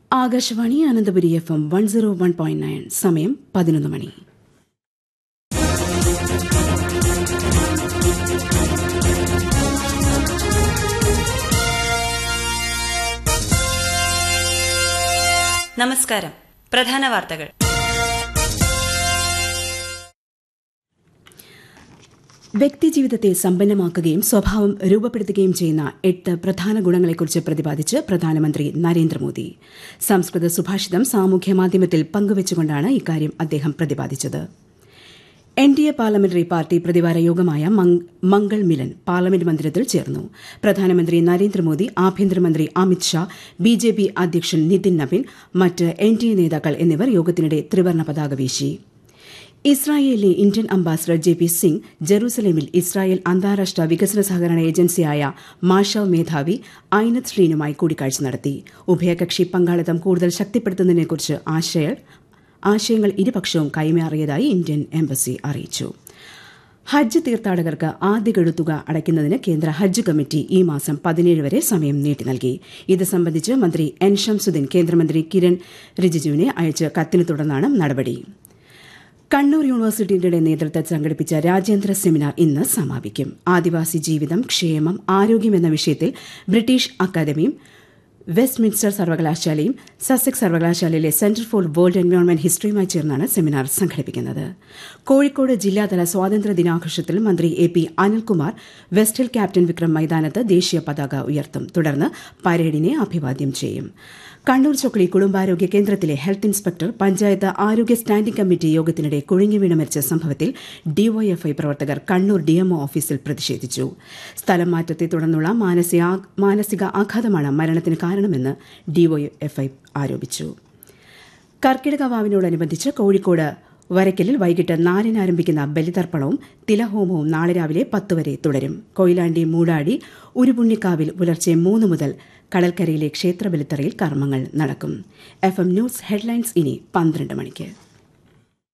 Akashvani Ananthapuri F M one zero one point nine സമയം പതിനൊന്ന് മണി നമസ്കാരം പ്രധാന വാർത്തകൾ വ്യക്തിജീവിതത്തെ സമ്പന്നമാക്കുകയും സ്വഭാവം രൂപപ്പെടുത്തുകയും ചെയ്യുന്ന എട്ട് പ്രധാന ഗുണങ്ങളെക്കുറിച്ച് പ്രതിപാദിച്ച് പ്രധാനമന്ത്രി നരേന്ദ്രമോദി സംസ്കൃത സുഭാഷിതം സാമൂഹ്യ മാധ്യമത്തിൽ പങ്കുവച്ചുകൊണ്ടാണ് ഇക്കാര്യം അദ്ദേഹം പ്രതിപാദിച്ചത് N D A parliamentary party പ്രതിവാര യോഗമായ മംഗൾ മിലൻ പാർലമെന്റ് മന്ദിരത്തിൽ ചേർന്നു പ്രധാനമന്ത്രി നരേന്ദ്രമോദി ആഭ്യന്തരമന്ത്രി അമിത്ഷാ ബി ജെ പി അധ്യക്ഷൻ നിതിൻ നബിൻ മറ്റ് എൻ ഡി എ നേതാക്കൾ എന്നിവർ യോഗത്തിനിടെ ത്രിവർണ്ണ പതാക വീശി ഇസ്രായേലിലെ Indian ambassador J P Singh ജെറൂസലേമിൽ ഇസ്രായേൽ അന്താരാഷ്ട്ര വികസന സഹകരണ ഏജൻസിയായ മാഷാവ് മേധാവി ഐനത് ശ്രീനുമായി കൂടിക്കാഴ്ച നടത്തി ഉഭയകക്ഷി പങ്കാളിത്തം കൂടുതൽ ശക്തിപ്പെടുത്തുന്നതിനെക്കുറിച്ച് ആശയങ്ങൾ ആശയങ്ങൾ ഇരുപക്ഷവും കൈമാറിയതായി ഇന്ത്യൻ എംബസി അറിയിച്ചു ഹജ്ജ് തീർത്ഥാടകർക്ക് ആദ്യ ഗഡുത്തുക അടയ്ക്കുന്നതിന് കേന്ദ്ര ഹജ്ജ് കമ്മിറ്റി ഈ മാസം പതിനേഴ് വരെ സമയം നീട്ടി നൽകി ഇത് സംബന്ധിച്ച് മന്ത്രി എൻ ഷംസുദ്ദീൻ കേന്ദ്രമന്ത്രി കിരൺ റിജിജുവിനെ അയച്ച കത്തിനെ തുടർന്നാണ് നടപടി കണ്ണൂർ യൂണിവേഴ്സിറ്റിയുടെ നേതൃത്വത്തിൽ സംഘടിപ്പിച്ച രാജ്യാന്തര സെമിനാർ ഇന്ന് സമാപിക്കും ആദിവാസി ജീവിതം ക്ഷേമം ആരോഗ്യം എന്ന വിഷയത്തിൽ ബ്രിട്ടീഷ് അക്കാദമിയും വെസ്റ്റ് മിൻസ്റ്റർ സർവകലാശാലയും സസെക്സ് സർവകലാശാലയിലെ സെന്റർ ഫോർ വേൾഡ് എൻവയോൺമെന്റ് ഹിസ്റ്ററിയുമായി ചേർന്നാണ് സെമിനാർ സംഘടിപ്പിക്കുന്നത് കോഴിക്കോട് ജില്ലാതല സ്വാതന്ത്ര്യ ദിനാഘോഷത്തിൽ മന്ത്രി A P Anilkumar West Hill captain Vikram മൈതാനത്ത് ദേശീയ പതാക ഉയർത്തും തുടർന്ന് പരേഡിനെ അഭിവാദ്യം ചെയ്യും കണ്ണൂർ ചൊക്ലി കുടുംബാരോഗ്യ കേന്ദ്രത്തിലെ ഹെൽത്ത് ഇൻസ്പെക്ടർ പഞ്ചായത്ത് ആരോഗ്യ സ്റ്റാൻഡിംഗ് കമ്മിറ്റി യോഗത്തിനിടെ കുഴിഞ്ഞു വീണ് മരിച്ച സംഭവത്തിൽ ഡിവൈഎഫ്ഐ പ്രവർത്തകർ കണ്ണൂർ ഡിഎംഒ ഓഫീസിൽ പ്രതിഷേധിച്ചു സ്ഥലം മാറ്റത്തെ തുടർന്നുള്ള മാനസിക ആഘാതമാണ് മരണത്തിന് കാരണമെന്ന് ഡിവൈഎഫ്ഐ ആരോപിച്ചു കർക്കിടക വാവിനോടനുബന്ധിച്ച് കോഴിക്കോട് വരയ്ക്കലിൽ വൈകിട്ട് നാലിന് ആരംഭിക്കുന്ന ബലിതർപ്പണവും തിലഹോമവും നാളെ രാവിലെ പത്ത് വരെ തുടരും കൊയിലാണ്ടി മൂടാടി ഉരുപുണ്ണിക്കാവിൽ പുലർച്ചെ മൂന്ന് മുതൽ കടൽക്കരയിലെ ക്ഷേത്ര ബലിത്തറയിൽ കർമ്മങ്ങൾ നടക്കും എഫ് എം ന്യൂസ് ഹെഡ്ലൈൻസ് ഇനി പന്ത്രണ്ട് മണിക്ക്